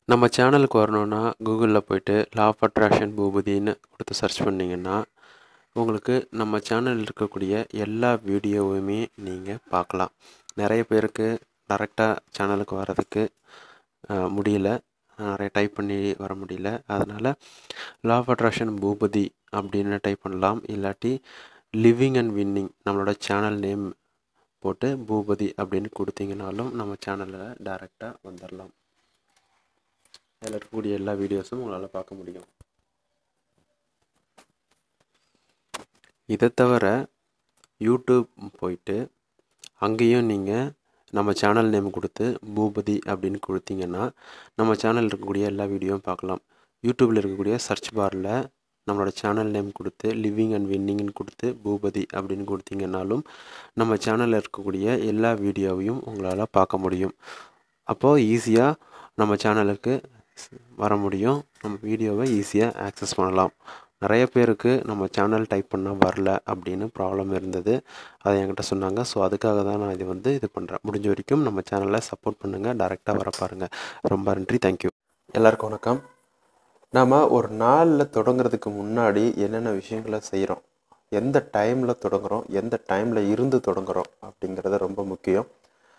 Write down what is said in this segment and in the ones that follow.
நம்ம சேனலுக்கு வரணுன்னா கூகுளில் போயிட்டு லா ஆஃப் அட்ராக்ஷன் பூபதின்னு கொடுத்து சர்ச் பண்ணிங்கன்னா உங்களுக்கு நம்ம சேனலில் இருக்கக்கூடிய எல்லா வீடியோவுமே நீங்கள் பார்க்கலாம் நிறைய பேருக்கு டேரெக்டாக சேனலுக்கு வர்றதுக்கு அஹ், முடியல நிறைய டைப் பண்ணி வர முடியல அதனால் லா ஆஃப் அட்ராக்ஷன் பூபதி அப்படின்னு டைப் பண்ணலாம் இல்லாட்டி லிவிங் அண்ட் வின்னிங் நம்மளோட சேனல் நேம் போட்டு பூபதி அப்படின்னு கொடுத்தீங்கனாலும் நம்ம சேனலில் டைரெக்டாக வந்துடலாம் அதில் இருக்கக்கூடிய எல்லா வீடியோஸும் உங்களால் பார்க்க முடியும் இதை தவிர யூடியூப் போயிட்டு அங்கேயும் நீங்கள் நம்ம சேனல் நேம் கொடுத்து பூபதி அப்படின்னு கொடுத்தீங்கன்னா நம்ம சேனல் இருக்கக்கூடிய எல்லா வீடியோவும் பார்க்கலாம் யூடியூப்பில் இருக்கக்கூடிய சர்ச் பாரில் நம்மளோட சேனல் நேம் கொடுத்து லிவிங் அண்ட் வின்னிங்னு கொடுத்து பூபதி அப்படின்னு கொடுத்தீங்கன்னாலும் நம்ம சேனலில் இருக்கக்கூடிய எல்லா வீடியோவையும் உங்களால் பார்க்க முடியும் அப்போது ஈஸியாக நம்ம சேனலுக்கு ஸ்- வர முடியும் நம்ம வீடியோவை ஈஸியாக ஆக்சஸ் பண்ணலாம் நிறைய பேருக்கு நம்ம சேனல் டைப் பண்ண வரல அப்படின்னு ப்ராப்ளம் இருந்தது அதை என்கிட்ட சொன்னாங்க ஸோ அதுக்காக தான் நான் இது வந்து இது பண்ணுறேன் முடிஞ்ச வரைக்கும் நம்ம சேனலை சப்போர்ட் பண்ணுங்கள் டேரெக்டாக வர பாருங்கள் ரொம்ப நன்றி தேங்க்யூ எல்லாருக்கும் வணக்கம் நாம் ஒரு நாளில் தொடங்குறதுக்கு முன்னாடி என்னென்ன விஷயங்களை செய்கிறோம் எந்த டைமில் தொடங்குறோம் எந்த டைமில் இருந்து தொடங்குறோம் அப்படிங்கிறது ரொம்ப முக்கியம்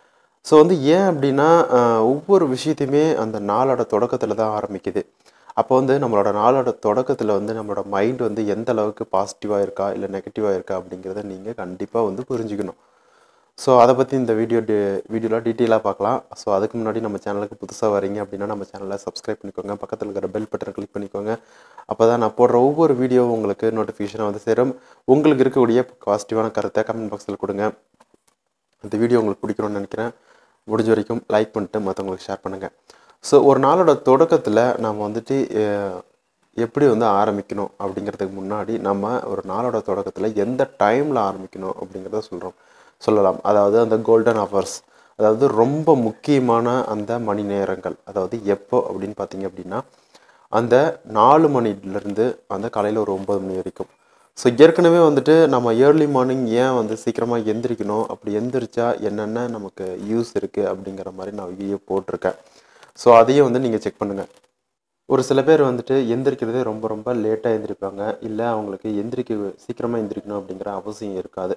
ஸோ வந்து ஏன் அப்படின்னா ஆஹ், ஒவ்வொரு விஷயத்தையுமே அந்த நாளோட தொடக்கத்தில் தான் ஆரம்பிக்குது அப்போ வந்து நம்மளோட நாளோட தொடக்கத்தில் வந்து நம்மளோட மைண்ட் வந்து எந்த அளவுக்கு பாசிட்டிவாக இருக்கா இல்லை நெகட்டிவாக இருக்கா அப்படிங்கிறத நீங்கள் கண்டிப்பாக வந்து புரிஞ்சுக்கணும் ஸோ அதை பற்றி இந்த வீடியோ டி வீடியோவில் டீட்டெயிலாக பார்க்கலாம் ஸோ அதுக்கு முன்னாடி நம்ம சேனலுக்கு புதுசாக வரீங்க அப்படின்னா நம்ம சேனலை சப்ஸ்கிரைப் பண்ணிக்கோங்க பக்கத்தில் இருக்கிற பெல் பட்டனை கிளிக் பண்ணிக்கோங்க அப்போ தான் நான் போடுற ஒவ்வொரு வீடியோவும் உங்களுக்கு நோட்டிஃபிகேஷனாக வந்து சேரும் உங்களுக்கு இருக்கக்கூடிய பாசிட்டிவான கருத்தை கமெண்ட் பாக்ஸில் கொடுங்க இந்த வீடியோ உங்களுக்கு பிடிக்கணும்னு நினைக்கிறேன் முடிஞ்ச வரைக்கும் லைக் பண்ணிட்டு மற்றவங்களுக்கு ஷேர் பண்ணுங்கள் ஸோ ஒரு நாளோட தொடக்கத்தில் நம்ம வந்துட்டு அஹ், எப்படி வந்து ஆரம்பிக்கணும் அப்படிங்கிறதுக்கு முன்னாடி நம்ம ஒரு நாளோட தொடக்கத்தில் எந்த டைமில் ஆரம்பிக்கணும் அப்படிங்கிறத சொல்கிறோம் சொல்லலாம் அதாவது அந்த கோல்டன் ஹவர்ஸ் அதாவது ரொம்ப முக்கியமான அந்த மணி நேரங்கள் அதாவது எப்போ அப்படின்னு பார்த்தீங்க அப்படின்னா அந்த நாலு மணிலேருந்து அந்த காலையில் ஒரு ஒம்பது மணி வரைக்கும் ஸோ ஏற்கனவே வந்துட்டு நம்ம ஏர்லி மார்னிங் ஏன் வந்து சீக்கிரமாக எந்திரிக்கணும் அப்படி எந்திரிச்சா என்னென்ன நமக்கு யூஸ் இருக்குது அப்படிங்கிற மாதிரி நான் வீடியோ போட்டிருக்கேன் ஸோ அதையும் வந்து நீங்கள் செக் பண்ணுங்கள் ஒரு சில பேர் வந்துட்டு எந்திரிக்கிறதே ரொம்ப ரொம்ப லேட்டாக எந்திரிப்பாங்க இல்லை அவங்களுக்கு எந்திரிக்க சீக்கிரமாக எந்திரிக்கணும் அப்படிங்கிற அவசியம் இருக்காது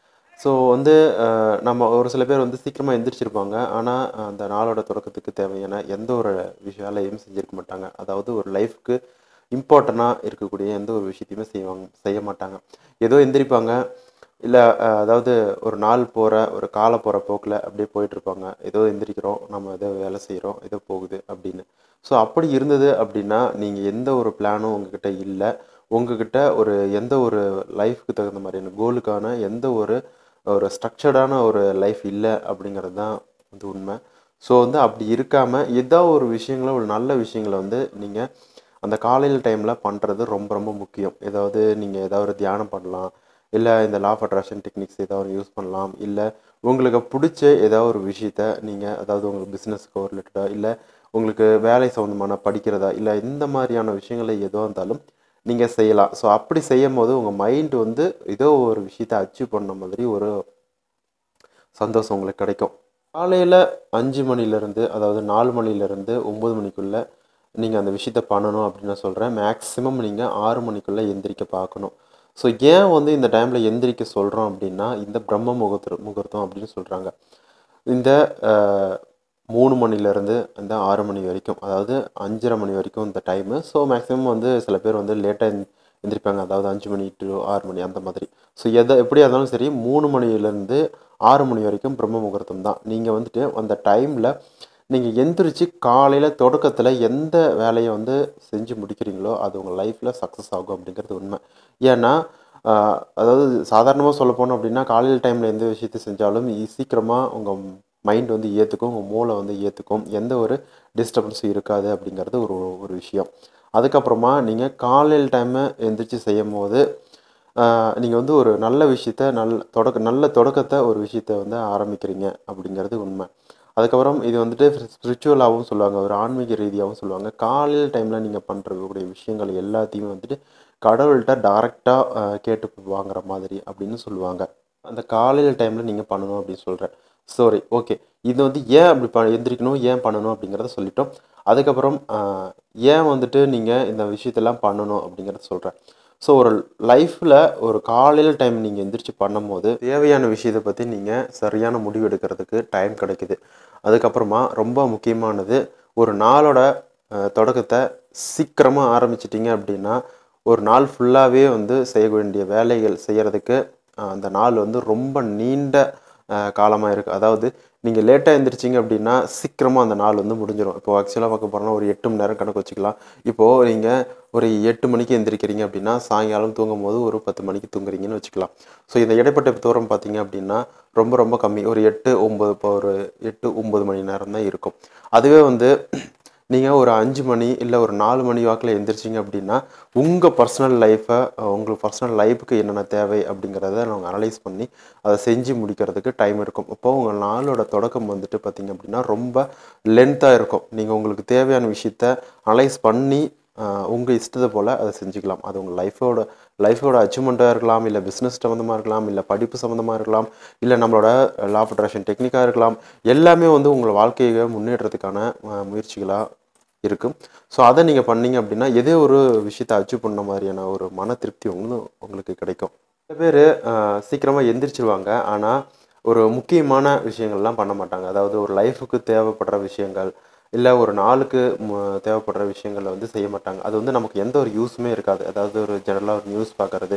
ஸோ வந்து அஹ், நம்ம ஒரு சில பேர் வந்து சீக்கிரமாக எந்திரிச்சிருப்பாங்க ஆனால் அந்த நாளோட தொடக்கத்துக்கு தேவையான எந்த ஒரு விஷய வேலையும் செஞ்சிருக்க மாட்டாங்க அதாவது ஒரு லைஃப்க்கு இம்பார்ட்டண்ட்டாக இருக்கக்கூடிய எந்த ஒரு விஷயத்தையுமே செய்வாங்க செய்ய மாட்டாங்க ஏதோ எந்திரிப்பாங்க இல்லை அதாவது ஒரு நாள் போகிற ஒரு காலை போகிற போக்கில் அப்படியே போயிட்டுருப்பாங்க ஏதோ எந்திரிக்கிறோம் நம்ம ஏதோ வேலை செய்கிறோம் ஏதோ போகுது அப்படின்னு ஸோ அப்படி இருந்தது அப்படின்னா நீங்கள் எந்த ஒரு பிளானும் உங்ககிட்ட இல்லை உங்ககிட்ட ஒரு எந்த ஒரு லைஃப்க்கு தகுந்த மாதிரியான கோலுக்கான எந்த ஒரு ஒரு ஸ்ட்ரக்சர்டான ஒரு லைஃப் இல்லை அப்படிங்கிறது தான் வந்து உண்மை ஸோ வந்து அப்படி இருக்காமல் ஏதோ ஒரு விஷயங்களை ஒரு நல்ல விஷயங்களை வந்து நீங்கள் அந்த காலையில் டைமில் பண்ணுறது ரொம்ப ரொம்ப முக்கியம் ஏதாவது நீங்கள் ஏதாவது ஒரு தியானம் பண்ணலாம் இல்லை இந்த லா ஆஃப் அட்ராக்ஷன் டெக்னிக்ஸ் ஏதாவது யூஸ் பண்ணலாம் இல்லை உங்களுக்கு பிடிச்ச ஏதாவது ஒரு விஷயத்த நீங்கள் அதாவது உங்களுக்கு பிஸ்னஸ்க்கோ ரிலேட்டடாக இல்லை உங்களுக்கு வேலை சம்மந்தமான படிக்கிறதா இல்லை இந்த மாதிரியான விஷயங்களை எதுவாக இருந்தாலும் நீங்கள் செய்யலாம் ஸோ அப்படி செய்யும் போது உங்கள் மைண்ட் வந்து ஏதோ ஒரு விஷயத்தை அச்சீவ் பண்ண மாதிரி ஒரு சந்தோஷம் உங்களுக்கு கிடைக்கும் காலையில் அஞ்சு மணிலேருந்து அதாவது நாலு மணிலேருந்து ஒம்பது மணிக்குள்ளே நீங்கள் அந்த விஷயத்த பண்ணணும் அப்படின்னு நான் சொல்கிறேன் மேக்ஸிமம் நீங்கள் ஆறு மணிக்குள்ளே எந்திரிக்க பார்க்கணும் ஸோ ஏன் வந்து இந்த டைமில் எந்திரிக்க சொல்கிறோம் அப்படின்னா இந்த பிரம்ம முகூர்த்த முகூர்த்தம் அப்படின்னு சொல்கிறாங்க இந்த அஹ், மூணு மணிலேருந்து அந்த ஆறு மணி வரைக்கும் அதாவது அஞ்சரை மணி வரைக்கும் இந்த டைமு ஸோ மேக்ஸிமம் வந்து சில பேர் வந்து லேட்டாக எந்திரிப்பாங்க அதாவது அஞ்சு மணி டு ஆறு மணி அந்த மாதிரி ஸோ எதை எப்படியா இருந்தாலும் சரி மூணு மணிலேருந்து ஆறு மணி வரைக்கும் பிரம்ம முகூர்த்தம் தான் நீங்கள் வந்துட்டு அந்த டைமில் நீங்கள் எந்திரிச்சு காலையில் தொடக்கத்தில் எந்த வேலையை வந்து செஞ்சு முடிக்கிறீங்களோ அது உங்கள் லைஃப்பில் சக்ஸஸ் ஆகும் அப்படிங்கிறது உண்மை ஏன்னா ஆஹ், அதாவது சாதாரணமாக சொல்ல போனோம் அப்படின்னா காலையில் டைமில் எந்த விஷயத்தை செஞ்சாலும் ஈ- சீக்கிரமாக உங்கள் மைண்ட் வந்து ஏற்றுக்கும் உங்கள் மூளை வந்து ஏற்றுக்கும் எந்த ஒரு டிஸ்டர்பன்ஸும் இருக்காது அப்படிங்கிறது ஒரு ஒரு விஷயம் அதுக்கப்புறமா நீங்கள் காலையில் டைமை எந்திரிச்சு செய்யும் போது நீங்கள் வந்து ஒரு நல்ல விஷயத்த நல்ல தொடக்க நல்ல தொடக்கத்தை ஒரு விஷயத்த வந்து ஆரம்பிக்கிறீங்க அப்படிங்கிறது உண்மை அதுக்கப்புறம் இது வந்துட்டு ஸ்பிரிச்சுவலாகவும் சொல்லுவாங்க ஒரு ஆன்மீக ரீதியாகவும் சொல்லுவாங்க காலையில் டைமில் நீங்கள் பண்ணுறக்கூடிய விஷயங்கள் எல்லாத்தையுமே வந்துட்டு கடவுள்கிட்ட டைரெக்டாக கேட்டு வாங்குற மாதிரி அப்படின்னு சொல்லுவாங்க அந்த காலையில் டைமில் நீங்கள் பண்ணணும் அப்படின்னு சொல்கிறேன் சரி ஓகே இது வந்து ஏன் அப்படி ப எந்திரிக்கணும் ஏன் பண்ணணும் அப்படிங்கிறத சொல்லிட்டோம் அதுக்கப்புறம் ஆஹ், ஏன் வந்துட்டு நீங்கள் இந்த விஷயத்தெல்லாம் பண்ணணும் அப்படிங்கிறத சொல்கிறேன் ஸோ ஒரு லைஃப்பில் ஒரு காலையில் டைம் நீங்கள் எந்திரிச்சு பண்ணும்போது தேவையான விஷயத்தை பற்றி நீங்கள் சரியான முடிவு எடுக்கிறதுக்கு டைம் கிடைக்குது அதுக்கப்புறமா ரொம்ப முக்கியமானது ஒரு நாளோட அஹ், தொடக்கத்தை சீக்கிரமாக ஆரம்பிச்சிட்டிங்க அப்படின்னா ஒரு நாள் ஃபுல்லாகவே வந்து செய்ய வேண்டிய வேலைகள் செய்கிறதுக்கு அந்த நாள் வந்து ரொம்ப நீண்ட காலமாக இருக்குது அதாவது நீங்கள் லேட்டாக எழுந்திரிச்சிங்க அப்படின்னா சீக்கிரமாக அந்த நாள் வந்து முடிஞ்சிடும் இப்போ ஆக்சுவலாக பார்க்க போகிறோம்னா ஒரு எட்டு மணி நேரம் கணக்கு வச்சுக்கலாம் இப்போது நீங்கள் ஒரு எட்டு மணிக்கு எந்திரிக்கிறீங்க அப்படின்னா சாயங்காலம் தூங்கும் போது ஒரு பத்து மணிக்கு தூங்குறீங்கன்னு வச்சுக்கலாம் ஸோ இந்த இடைப்பட்ட தூரம் பார்த்தீங்க அப்படின்னா ரொம்ப ரொம்ப கம்மி ஒரு எட்டு ஒம்பது இப்போ ஒரு எட்டு ஒம்பது மணி நேரம் தான் இருக்கும் அதுவே வந்து நீங்கள் ஒரு அஞ்சு மணி இல்லை ஒரு நாலு மணி வாக்கில் எந்திரிச்சிங்க அப்படின்னா உங்கள் பர்சனல் லைஃப்பை உங்களுக்கு பர்சனல் லைஃபுக்கு என்னென்ன தேவை அப்படிங்கிறத நாங்கள் அனலைஸ் பண்ணி அதை செஞ்சு முடிக்கிறதுக்கு டைம் இருக்கும் இப்போ உங்கள் நாளோட தொடக்கம் வந்துட்டு பார்த்தீங்க அப்படின்னா ரொம்ப லென்த்தாக இருக்கும் நீங்கள் உங்களுக்கு தேவையான விஷயத்த அனலைஸ் பண்ணி உங்கள் இஷ்டத்தை போல் அதை செஞ்சுக்கலாம் அது உங்கள் லைஃபோட லைஃபோட அச்சீவ்மெண்ட்டாக இருக்கலாம் இல்லை பிஸ்னஸ் சம்மந்தமாக இருக்கலாம் இல்லை படிப்பு சம்மந்தமாக இருக்கலாம் இல்லை நம்மளோட லா ஆஃப் அட்ராக்ஷன் டெக்னிக்காக இருக்கலாம் எல்லாமே வந்து உங்கள் வாழ்க்கையை முன்னேற்றத்துக்கான அஹ், முயற்சிகளாக இருக்கும் ஸோ அதை நீங்கள் பண்ணீங்க அப்படின்னா எதே ஒரு விஷயத்தை அச்சீவ் பண்ண மாதிரியான ஒரு மன திருப்தி வந்து உங்களுக்கு கிடைக்கும் சில பேர் சீக்கிரமாக எந்திரிச்சிருவாங்க ஆனால் ஒரு முக்கியமான விஷயங்கள்லாம் பண்ண மாட்டாங்க அதாவது ஒரு லைஃபுக்கு தேவைப்படுற விஷயங்கள் இல்லை ஒரு நாளுக்கு ம- தேவைப்படுற விஷயங்களை வந்து செய்ய மாட்டாங்க அது வந்து நமக்கு எந்த ஒரு யூஸுமே இருக்காது அதாவது ஒரு ஜெனரலாக ஒரு நியூஸ் பார்க்குறது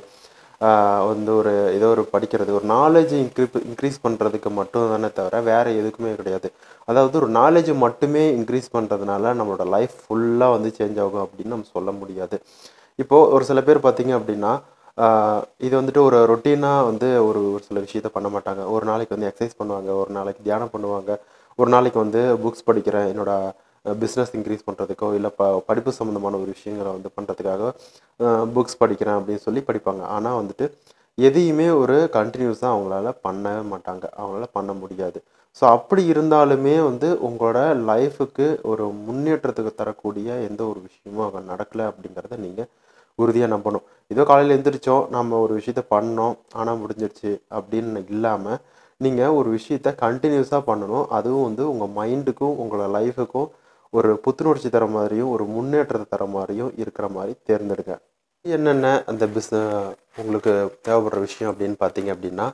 வந்து ஒரு ஏதோ ஒரு படிக்கிறது ஒரு நாலேஜ் இன்க்ரீப் இன்க்ரீஸ் பண்ணுறதுக்கு மட்டும் தானே தவிர வேறு எதுக்குமே கிடையாது அதாவது ஒரு நாலேஜ் மட்டுமே இன்க்ரீஸ் பண்ணுறதுனால நம்மளோட லைஃப் ஃபுல்லாக வந்து சேஞ்ச் ஆகும் அப்படின்னு நம்ம சொல்ல முடியாது இப்போது ஒரு சில பேர் பார்த்தீங்க அப்படின்னா ஆஹ் இது வந்துட்டு ஒரு ரொட்டீனாக வந்து ஒரு ஒரு சில விஷயத்த பண்ண மாட்டாங்க ஒரு நாளைக்கு வந்து எக்ஸசைஸ் பண்ணுவாங்க ஒரு நாளைக்கு தியானம் பண்ணுவாங்க ஒரு நாளைக்கு வந்து புக்ஸ் படிக்கிறேன் என்னோட பிஸ்னஸ் இன்க்ரீஸ் பண்ணுறதுக்கோ இல்லை ப படிப்பு சம்மந்தமான ஒரு விஷயங்களை வந்து பண்ணுறதுக்காக புக்ஸ் படிக்கிறேன் அப்படின்னு சொல்லி படிப்பாங்க ஆனால் வந்துட்டு எதையுமே ஒரு கண்டினியூஸாக அவங்களால பண்ணவே மாட்டாங்க அவங்களால பண்ண முடியாது ஸோ அப்படி இருந்தாலுமே வந்து உங்களோட லைஃபுக்கு ஒரு முன்னேற்றத்துக்கு தரக்கூடிய எந்த ஒரு விஷயமும் அங்கே நடக்கலை அப்படிங்கிறத நீங்கள் உறுதியாக நம்பணும் ஏதோ காலையில் எந்திரிச்சோம் நம்ம ஒரு விஷயத்த பண்ணோம் ஆனால் முடிஞ்சிருச்சு அப்படின்னு இல்லாமல் நீங்கள் ஒரு விஷயத்த கண்டினியூஸாக பண்ணணும் அதுவும் வந்து உங்கள் மைண்டுக்கும் உங்களோட லைஃபுக்கும் ஒரு புத்துணர்ச்சி தர மாதிரியும் ஒரு முன்னேற்றத்தை தர மாதிரியும் இருக்கிற மாதிரி தேர்ந்தெடுங்க என்னென்ன அந்த பிஸ் உங்களுக்கு தேவைப்படுற விஷயம் அப்படின்னு பார்த்தீங்க அப்படின்னா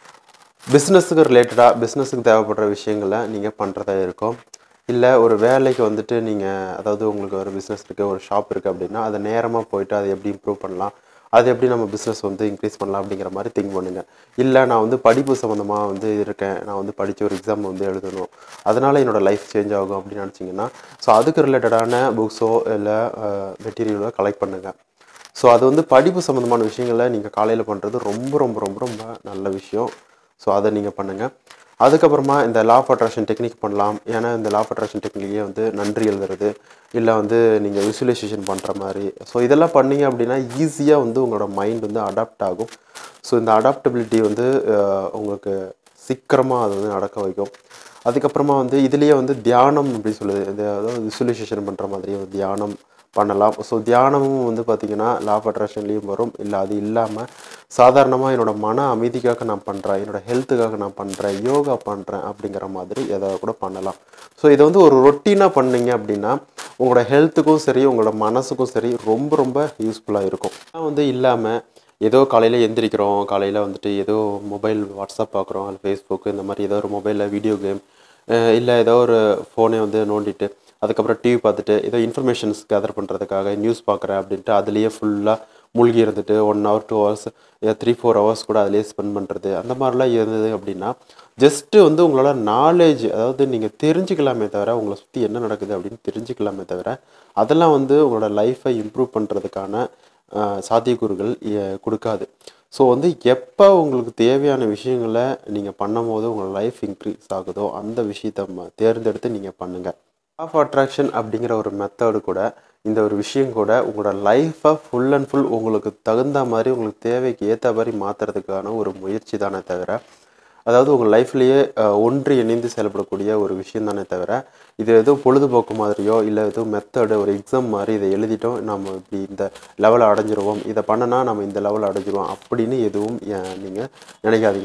பிஸ்னஸுக்கு ரிலேட்டடாக பிஸ்னஸுக்கு தேவைப்படுற விஷயங்களை நீங்கள் பண்ணுறதா இருக்கும் இல்லை ஒரு வேலைக்கு வந்துட்டு நீங்கள் அதாவது உங்களுக்கு ஒரு பிஸ்னஸ் இருக்குது ஒரு ஷாப் இருக்குது அப்படின்னா அதை நேரமாக போயிட்டு அதை எப்படி இம்ப்ரூவ் பண்ணலாம் அது எப்படி நம்ம பிஸ்னஸ் வந்து இன்க்ரீஸ் பண்ணலாம் அப்படிங்கிற மாதிரி திங்க் பண்ணுங்கள் இல்லை நான் வந்து படிப்பு சம்மந்தமாக வந்து இருக்கேன் நான் வந்து படித்து ஒரு எக்ஸாம் வந்து எழுதணும் அதனால் என்னோடய லைஃப் சேஞ்ச் ஆகும் அப்படின்னு நினச்சிங்கன்னா ஸோ அதுக்கு ரிலேட்டடான புக்ஸோ இல்லை மெட்டீரியலோ கலெக்ட் பண்ணுங்கள் ஸோ அது வந்து படிப்பு சம்மந்தமான விஷயங்களை நீங்கள் காலையில் பண்ணுறது ரொம்ப ரொம்ப ரொம்ப ரொம்ப நல்ல விஷயம் ஸோ அதை நீங்கள் பண்ணுங்கள் அதுக்கப்புறமா இந்த லா ஆஃப் அட்ராக்ஷன் டெக்னிக் பண்ணலாம் ஏன்னா இந்த லா ஆஃப் அட்ராக்ஷன் டெக்னிக்கே வந்து நன்றி எழுதுறது இல்லை வந்து நீங்கள் விசுவலைசேஷன் பண்ணுற மாதிரி ஸோ இதெல்லாம் பண்ணீங்க அப்படின்னா ஈஸியாக வந்து உங்களோட மைண்ட் வந்து அடாப்ட் ஆகும் ஸோ இந்த அடாப்டபிலிட்டி வந்து அஹ், உங்களுக்கு சீக்கிரமாக அது வந்து நடக்க வைக்கும் அதுக்கப்புறமா வந்து இதுலேயே வந்து தியானம் அப்படி சொல்லுது இந்த அதாவது விசுவலைசேஷன் பண்ணுற மாதிரி ஒரு தியானம் பண்ணலாம் ஸோ தியானமும் வந்து பார்த்திங்கன்னா லா ஆஃப் அட்ராக்ஷன்லேயும் வரும் இல்லை அது இல்லாமல் சாதாரணமாக என்னோட மன அமைதிக்காக நான் பண்ணுறேன் என்னோட ஹெல்த்துக்காக நான் பண்ணுறேன் யோகா பண்ணுறேன் அப்படிங்கிற மாதிரி எதாவது கூட பண்ணலாம் ஸோ இதை வந்து ஒரு ரொட்டீனாக பண்ணீங்க அப்படின்னா உங்களோட ஹெல்த்துக்கும் சரி உங்களோட மனசுக்கும் சரி ரொம்ப ரொம்ப யூஸ்ஃபுல்லாக இருக்கும் நான் வந்து இல்லாமல் ஏதோ காலையில் எந்திரிக்கிறோம் காலையில் வந்துட்டு ஏதோ மொபைல் வாட்ஸ்அப் பார்க்குறோம் இல்லை ஃபேஸ்புக் இந்த மாதிரி ஏதோ ஒரு மொபைலில் வீடியோ கேம் இல்லை ஏதோ ஒரு ஃபோனை வந்து நோண்டிட்டு அதுக்கப்புறம் டிவி பார்த்துட்டு ஏதோ இன்ஃபர்மேஷன்ஸ் கேதர் பண்ணுறதுக்காக நியூஸ் பார்க்குறேன் அப்படின்ட்டு அதுலேயே ஃபுல்லாக மூழ்கி இருந்துட்டு one hour two hours three four hours கூட அதிலே ஸ்பெண்ட் பண்ணுறது அந்த மாதிரிலாம் இருந்தது அப்படின்னா ஜஸ்ட்டு வந்து உங்களோட நாலேஜ் அதாவது நீங்கள் தெரிஞ்சுக்கலாமே தவிர உங்களை சுற்றி என்ன நடக்குது அப்படின்னு தெரிஞ்சுக்கலாமே தவிர அதெல்லாம் வந்து உங்களோட லைஃப்பை இம்ப்ரூவ் பண்ணுறதுக்கான ஆஹ் சாத்தியக்கூறுகள் எ- கொடுக்காது ஸோ வந்து எப்போ உங்களுக்கு தேவையான விஷயங்களை நீங்கள் பண்ணும்போது உங்களோட லைஃப் இன்க்ரீஸ் ஆகுதோ அந்த விஷயத்த ம- தேர்ந்தெடுத்து நீங்கள் பண்ணுங்கள் ஆஃப் அட்ராக்ஷன் அப்படிங்கிற ஒரு மெத்தடு கூட இந்த ஒரு விஷயம் கூட உங்களோட லைஃப்பை ஃபுல் அண்ட் ஃபுல் உங்களுக்கு தகுந்த மாதிரி உங்களுக்கு தேவைக்கு ஏற்ற மாதிரி மாற்றுறதுக்கான ஒரு முயற்சி தானே தவிர அதாவது உங்கள் லைஃப்லேயே ஒன்று இணைந்து செயல்படக்கூடிய ஒரு விஷயம் தானே தவிர இது ஏதோ பொழுதுபோக்கு மாதிரியோ இல்லை ஏதோ மெத்தடு ஒரு எக்ஸாம் மாதிரி இதை எழுதிட்டோம் நம்ம இப்படி இந்த லெவலை அடைஞ்சிருவோம் இதை பண்ணனா நம்ம இந்த லெவலை அடைஞ்சிருவோம் அப்படின்னு எதுவும் நீங்கள் நினைக்காதீங்க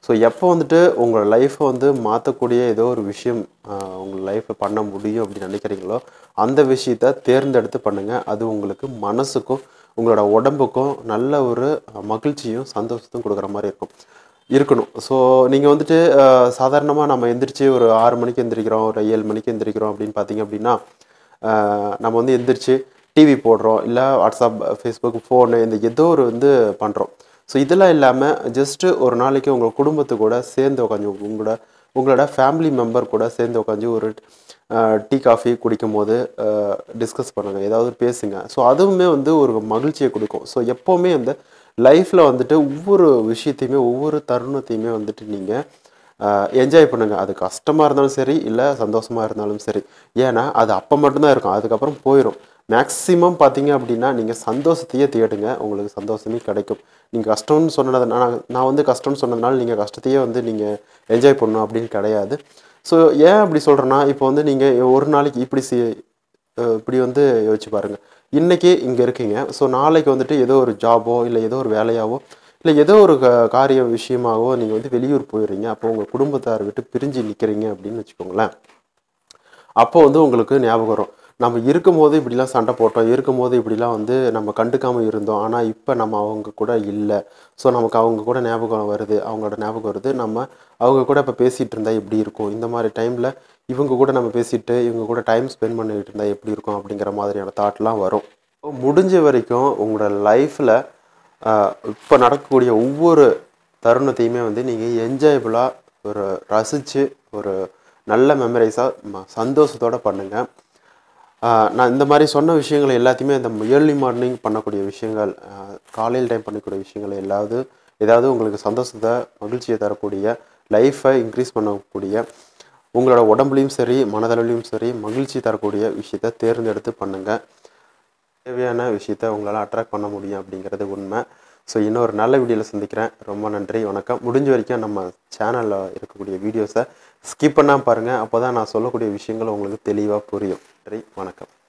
ஸோ எப்போ வந்துட்டு உங்கள் லைஃப்பை வந்து மாற்றக்கூடிய ஏதோ ஒரு விஷயம் ஆஹ், உங்கள் லைஃப்பை பண்ண முடியும் அப்படின்னு நினைக்கிறீங்களோ அந்த விஷயத்த தேர்ந்தெடுத்து பண்ணுங்கள் அது உங்களுக்கு மனசுக்கும் உங்களோட உடம்புக்கும் நல்ல ஒரு மகிழ்ச்சியும் சந்தோஷத்தையும் கொடுக்குற மாதிரி இருக்கும் இருக்கணும் ஸோ நீங்கள் வந்துட்டு சாதாரணமாக நம்ம எந்திரிச்சு ஒரு ஆறு மணிக்கு எந்திரிக்கிறோம் ஒரு ஏழு மணிக்கு எந்திரிக்கிறோம் அப்படின்னு பார்த்தீங்க அப்படின்னா ஆஹ், நம்ம வந்து எந்திரிச்சு டிவி போடுறோம் இல்லை வாட்ஸ்அப் ஃபேஸ்புக் ஃபோனு இந்த ஏதோ ஒரு வந்து பண்ணுறோம் ஸோ இதெல்லாம் இல்லாமல் ஜஸ்ட்டு ஒரு நாளைக்கு உங்கள் குடும்பத்து கூட சேர்ந்து உட்காந்து உங்களோட உங்களோட ஃபேமிலி மெம்பர் கூட சேர்ந்து உட்காந்து ஒரு டீ காஃபி குடிக்கும் போது டிஸ்கஸ் பண்ணுங்கள் ஏதாவது பேசுங்க ஸோ அதுவுமே வந்து ஒரு மகிழ்ச்சியை கொடுக்கும் ஸோ எப்போவுமே அந்த லைஃப்பில் வந்துட்டு ஒவ்வொரு விஷயத்தையுமே ஒவ்வொரு தருணத்தையுமே வந்துட்டு நீங்கள் என்ஜாய் பண்ணுங்கள் அது கஷ்டமாக இருந்தாலும் சரி இல்லை சந்தோஷமாக இருந்தாலும் சரி ஏன்னா அது அப்போ மட்டும்தான் இருக்கும் அதுக்கப்புறம் போயிடும் மேக்ஸிமம் பார்த்தீங்க அப்படின்னா நீங்கள் சந்தோஷத்தையே தேடுங்க உங்களுக்கு சந்தோஷமே கிடைக்கும் நீங்கள் கஷ்டம்னு சொன்னது நான் நான் வந்து கஷ்டம்னு சொன்னதுனால நீங்கள் கஷ்டத்தையே வந்து நீங்கள் என்ஜாய் பண்ணணும் அப்படின்னு கிடையாது ஸோ ஏன் அப்படி சொல்கிறேன்னா இப்போ வந்து நீங்கள் ஒரு நாளைக்கு இப்படி சி அஹ் இப்படி வந்து யோசிச்சு பாருங்க இன்னைக்கு இங்கே இருக்கீங்க ஸோ நாளைக்கு வந்துட்டு ஏதோ ஒரு ஜாபோ இல்லை ஏதோ ஒரு வேலையாவோ இல்லை ஏதோ ஒரு க- காரிய விஷயமாகவோ நீங்கள் வந்து வெளியூர் போயிடுறீங்க அப்போ உங்கள் குடும்பத்தார் விட்டு பிரிஞ்சு நிற்கிறீங்க அப்படின்னு வச்சுக்கோங்களேன் அப்போ வந்து உங்களுக்கு ஞாபகம் வரும் நம்ம இருக்கும்போது இப்படிலாம் சண்டை போட்டோம் இருக்கும்போது இப்படிலாம் வந்து நம்ம கண்டுக்காமல் இருந்தோம் ஆனால் இப்போ நம்ம அவங்க கூட இல்லை ஸோ நமக்கு அவங்க கூட ஞாபகம் வருது அவங்களோட ஞாபகம் வருது நம்ம அவங்க கூட இப்போ பேசிகிட்டு இருந்தால் எப்படி இருக்கும் இந்த மாதிரி டைமில் இவங்க கூட நம்ம பேசிட்டு இவங்க கூட டைம் ஸ்பெண்ட் பண்ணிட்டு இருந்தால் எப்படி இருக்கும் அப்படிங்கிற மாதிரியான தாட்லாம் வரும் முடிஞ்ச வரைக்கும் உங்களோட லைஃப்பில் இப்போ நடக்கக்கூடிய ஒவ்வொரு தருணத்தையுமே வந்து நீங்கள் என்ஜாயபுளாக ஒரு ரசித்து ஒரு நல்ல மெமரிஸாக சந்தோஷத்தோடு பண்ணுங்கள் ஆஹ் நான் இந்த மாதிரி சொன்ன விஷயங்கள் எல்லாத்தையுமே இந்த ஏர்லி மார்னிங் பண்ணக்கூடிய விஷயங்கள் ஆஹ் காலையில் டைம் பண்ணக்கூடிய விஷயங்கள் எல்லாவது ஏதாவது உங்களுக்கு சந்தோஷத்தை மகிழ்ச்சியை தரக்கூடிய லைஃப்பை இன்க்ரீஸ் பண்ணக்கூடிய உங்களோட உடம்புலையும் சரி மனதளவுலையும் சரி மகிழ்ச்சி தரக்கூடிய விஷயத்த தேர்ந்தெடுத்து பண்ணுங்கள் தேவையான விஷயத்த உங்களால் அட்ராக்ட் பண்ண முடியும் அப்படிங்கிறது உண்மை ஸோ இன்னொரு நல்ல வீடியோவில் சந்திக்கிறேன் ரொம்ப நன்றி வணக்கம் முடிஞ்ச வரைக்கும் நம்ம சேனலில் இருக்கக்கூடிய வீடியோஸை ஸ்கிப் பண்ணாமல் பாருங்கள் அப்போ தான் நான் சொல்லக்கூடிய விஷயங்கள் உங்களுக்கு தெளிவாக புரியும் நன்றி வணக்கம்